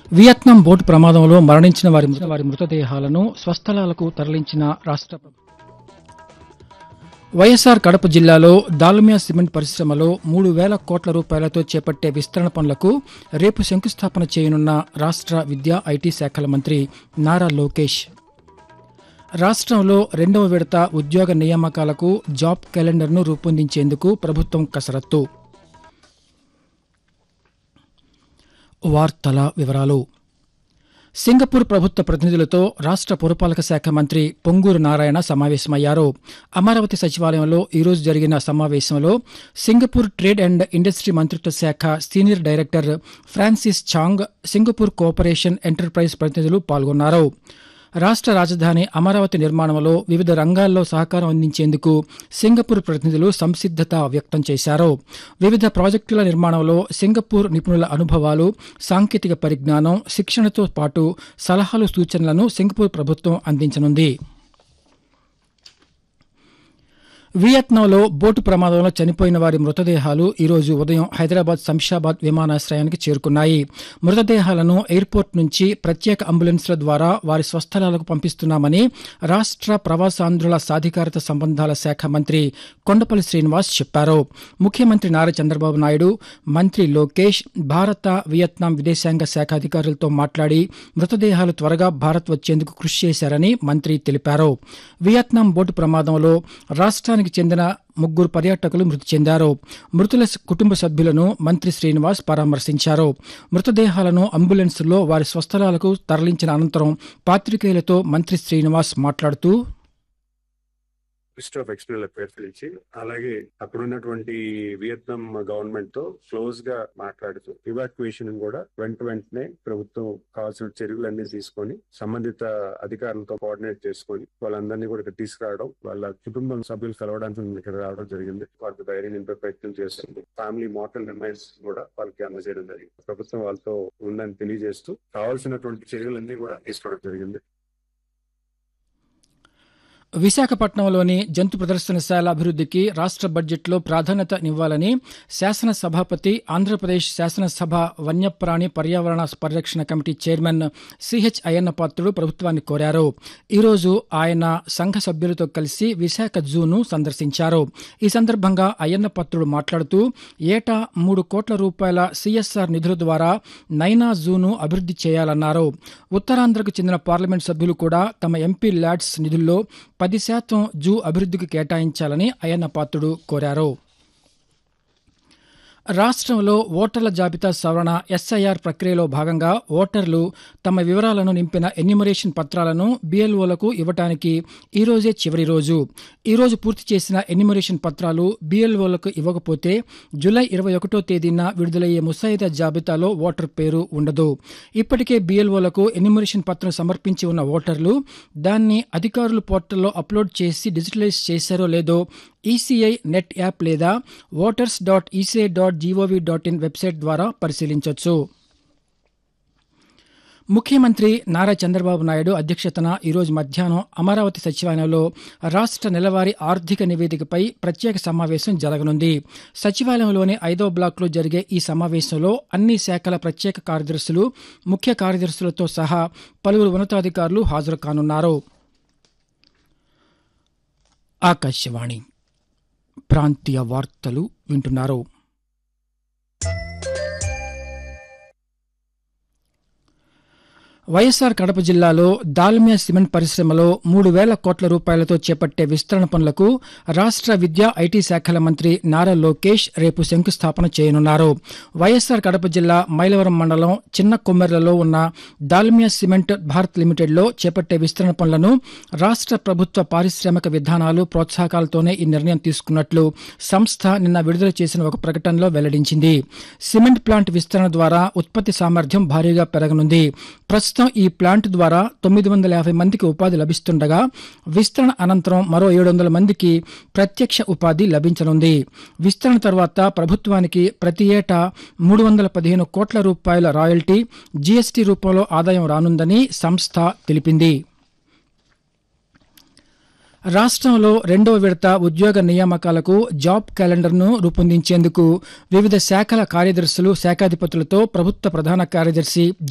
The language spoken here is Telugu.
వియత్నాం బోటు ప్రమాదంలో మరణించిన వారి వారి మృతదేహాలను స్వస్థలాలకు తరలించిన రాష్ట్ర ప్రభుత్వం వైఎస్ఆర్ కడప జిల్లాలో దాల్మియా సిమెంట్ పరిశ్రమలో మూడు వేల కోట్ల రూపాయలతో చేపట్టే విస్తరణ పనులకు రేపు శంకుస్థాపన చేయనున్న రాష్ట్ర విద్యా ఐటీ శాఖల మంత్రి నారా లోకేష్ రాష్ట్రంలో రెండవ విడత ఉద్యోగ నియామకాలకు జాబ్ క్యాలెండర్ను రూపొందించేందుకు ప్రభుత్వం కసరత్తు వార్తల వివరాలు సింగపూర్ ప్రభుత్వ ప్రతినిధులతో రాష్ట్ర పురపాలక శాఖ మంత్రి పొంగూరు నారాయణ సమావేశమయ్యారు అమరావతి సచివాలయంలో ఈరోజు జరిగిన సమావేశంలో సింగపూర్ ట్రేడ్ అండ్ ఇండస్ట్రీ మంత్రిత్వ శాఖ senior director Francis Chang Singapore cooperation enterprise ప్రతినిధులు పాల్గొన్నారు రాష్ట్ర రాజధాని అమరావతి నిర్మాణంలో వివిధ రంగాల్లో సహకారం అందించేందుకు సింగపూర్ ప్రతినిధులు సంసిద్దత వ్యక్తం చేశారు వివిధ ప్రాజెక్టుల నిర్మాణంలో సింగపూర్ నిపుణుల అనుభవాలు సాంకేతిక పరిజ్ఞానం శిక్షణతో పాటు సలహాలు సూచనలను సింగపూర్ ప్రభుత్వం అందించనుంది వియత్నాంలో బోటు ప్రమాదంలో చనిపోయిన వారి మృతదేహాలు ఈరోజు ఉదయం హైదరాబాద్ శంషాబాద్ విమానాశ్రయానికి చేరుకున్నాయి మృతదేహాలను ఎయిర్పోర్ట్ నుంచి ప్రత్యేక అంబులెన్స్ల ద్వారా వారి స్వస్థలాలకు పంపిస్తున్నామని రాష్ట్ర ప్రవాసాంధ్రుల సాధికారత సంబంధాల శాఖ మంత్రి కొండపల్లి శ్రీనివాస్ చెప్పారు ముఖ్యమంత్రి నారా చంద్రబాబు నాయుడు మంత్రి లోకేష్ భారత వియత్నాం విదేశాంగ శాఖ అధికారులతో మాట్లాడి మృతదేహాలు త్వరగా భారత్ వచ్చేందుకు కృషి చేశారని మంత్రి తెలిపారు వియత్నాం బోటు ప్రమాదంలో రాష్ట్రానికి చెందిన ముగ్గురు పర్యాటకులు మృతి చెందారు మృతుల స- కుటుంబ సభ్యులను మంత్రి శ్రీనివాస్ పరామర్శించారు మృతదేహాలను అంబులెన్సుల్లో వారి స్వస్థలాలకు తరలించిన అనంతరం పాత్రికేయులతో మంత్రి శ్రీనివాస్ మాట్లాడుతూ మినిస్టర్ ఆఫ్ ఎక్స్టర్నల్ అఫైర్స్ పిలిచి అలాగే అక్కడ ఉన్నటువంటి వియత్నాం గవర్నమెంట్ తో క్లోజ్ గా మాట్లాడుతూ ఇవాక్యుయేషన్ కూడా వెంట వెంటనే ప్రభుత్వం కావాల్సిన చర్యలన్నీ తీసుకొని సంబంధిత అధికారులతో కోఆర్డినేట్ చేసుకొని వాళ్ళందరినీ కూడా ఇక్కడ తీసుకురావడం వాళ్ళ కుటుంబం సభ్యులు కలవడానికి ఇక్కడ రావడం జరిగింది వాళ్ళకి ధైర్యం నింపే ప్రయత్నం చేస్తుంది ఫ్యామిలీ మోటల్ రిమైన్స్ కూడా వాళ్ళకి అందజేయడం జరిగింది ప్రభుత్వం వాళ్ళతో ఉందని తెలియజేస్తూ కావాల్సినటువంటి చర్యలన్నీ కూడా తీసుకోవడం జరిగింది విశాఖపట్నంలోని జంతు ప్రదర్శనశాల అభివృద్ధికి రాష్ట్ర బడ్జెట్లో ప్రాధాన్యతనివ్వాలని శాసన సభాపతి ఆంధ్రప్రదేశ్ శాసనసభ వన్యప్రాణి పర్యావరణ పరిరక్షణ committee chairman CH Ayyanna Patrudu ప్రభుత్వాన్ని కోరారు ఈరోజు ఆయన సంఘ సభ్యులతో కలిసి విశాఖ జూను సందర్శించారు ఈ సందర్భంగా అయ్యన్న పాత్రుడు మాట్లాడుతూ ఏటా మూడు కోట్ల రూపాయల సిఎస్ఆర్ నిధుల ద్వారా నైనా జూను అభివృద్ధి చేయాలన్నారు ఉత్తరాంధ్రకు చెందిన పార్లమెంట్ సభ్యులు కూడా తమ ఎంపీ ల్యాడ్స్ నిధుల్లో పది శాతం జూ అభివృద్ధికి కేటాయించాలని అయ్యన్న పాత్రుడు కోరారు రాష్ట్రంలో ఓటర్ల జాబితా సవరణ ఎస్ఐఆర్ ప్రక్రియలో భాగంగా ఓటర్లు తమ వివరాలను నింపిన ఎన్యూమరేషన్ పత్రాలను బీఎల్ఓలకు ఇవ్వటానికి ఈ రోజే చివరి రోజు ఈ రోజు పూర్తి చేసిన ఎన్యూమరేషన్ పత్రాలు బీఎల్ఓలకు ఇవ్వకపోతే జూలై ఇరవై ఒకటో తేదీన విడుదలయ్యే ముసాయిదా జాబితాలో ఓటర్ పేరు ఉండదు ఇప్పటికే బీఎల్ఓలకు ఎన్యూమరేషన్ పత్రం సమర్పించి ఉన్న ఓటర్లు దాన్ని అధికారులు పోర్టల్లో అప్లోడ్ చేసి డిజిటలైజ్ చేశారో లేదో ఈసీఐ నెట్ యాప్ లేదా voters dot ECI dot G O V dot in website ద్వారా పరిశీలించవచ్చు ముఖ్యమంత్రి నారా చంద్రబాబు నాయుడు అధ్యక్షతన ఈరోజు మధ్యాహ్నం అమరావతి సచివాలయంలో రాష్ట్ర నెలవారీ ఆర్థిక నివేదికపై ప్రత్యేక సమావేశం జరగనుంది సచివాలయంలోని ఐదో బ్లాక్లో జరిగే ఈ సమావేశంలో అన్ని శాఖల ప్రత్యేక కార్యదర్శులు ముఖ్య కార్యదర్శులతో సహా పలువురు ఉన్నతాధికారులు హాజరు కానున్నారు ఆకాశవాణి ప్రాంతీయ వార్తలు వింటున్నారు వైఎస్ఆర్ కడప జిల్లాలో దాల్మియా సిమెంట్ పరిశ్రమలో మూడు వేల కోట్ల రూపాయలతో చేపట్టే విస్తరణ పనులకు రాష్ట్ర విద్యా ఐటీ శాఖల మంత్రి నారా లోకేష్ రేపు శంకుస్థాపన చేయనున్నారు వైఎస్ఆర్ కడప జిల్లా మైలవరం మండలం చిన్న కొమ్మెర్లలో ఉన్న దాల్మియా సిమెంట్ భారత్ లిమిటెడ్లో చేపట్టే విస్తరణ పనులను రాష్ట్ర ప్రభుత్వ పారిశ్రామిక విధానాలు ప్రోత్సాహకాలతోనే ఈ నిర్ణయం తీసుకున్నట్లు సంస్థ నిన్న విడుదల చేసిన ఒక ప్రకటనలో వెల్లడించింది సిమెంట్ ప్లాంట్ విస్తరణ ద్వారా ఉత్పత్తి సామర్థ్యం భారీగా పెరగనుంది ప్రస్తుతం ఈ ప్లాంట్ ద్వారా తొమ్మిది వందల యాభై మందికి ఉపాధి లభిస్తుండగా విస్తరణ అనంతరం మరో ఏడు వందల మందికి ప్రత్యక్ష ఉపాధి లభించనుంది విస్తరణ తర్వాత ప్రభుత్వానికి ప్రతి ఏటా మూడు వందల పదిహేను కోట్ల రూపాయల రాయల్టీ జీఎస్టీ రూపంలో ఆదాయం రానుందని సంస్థ తెలిపింది రాష్ట్రంలో రెండవ విడత ఉద్యోగ నియామకాలకు జాబ్ క్యాలెండర్ను రూపొందించేందుకు వివిధ శాఖల కార్యదర్శులు శాఖాధిపతులతో ప్రభుత్వ ప్రధాన కార్యదర్శి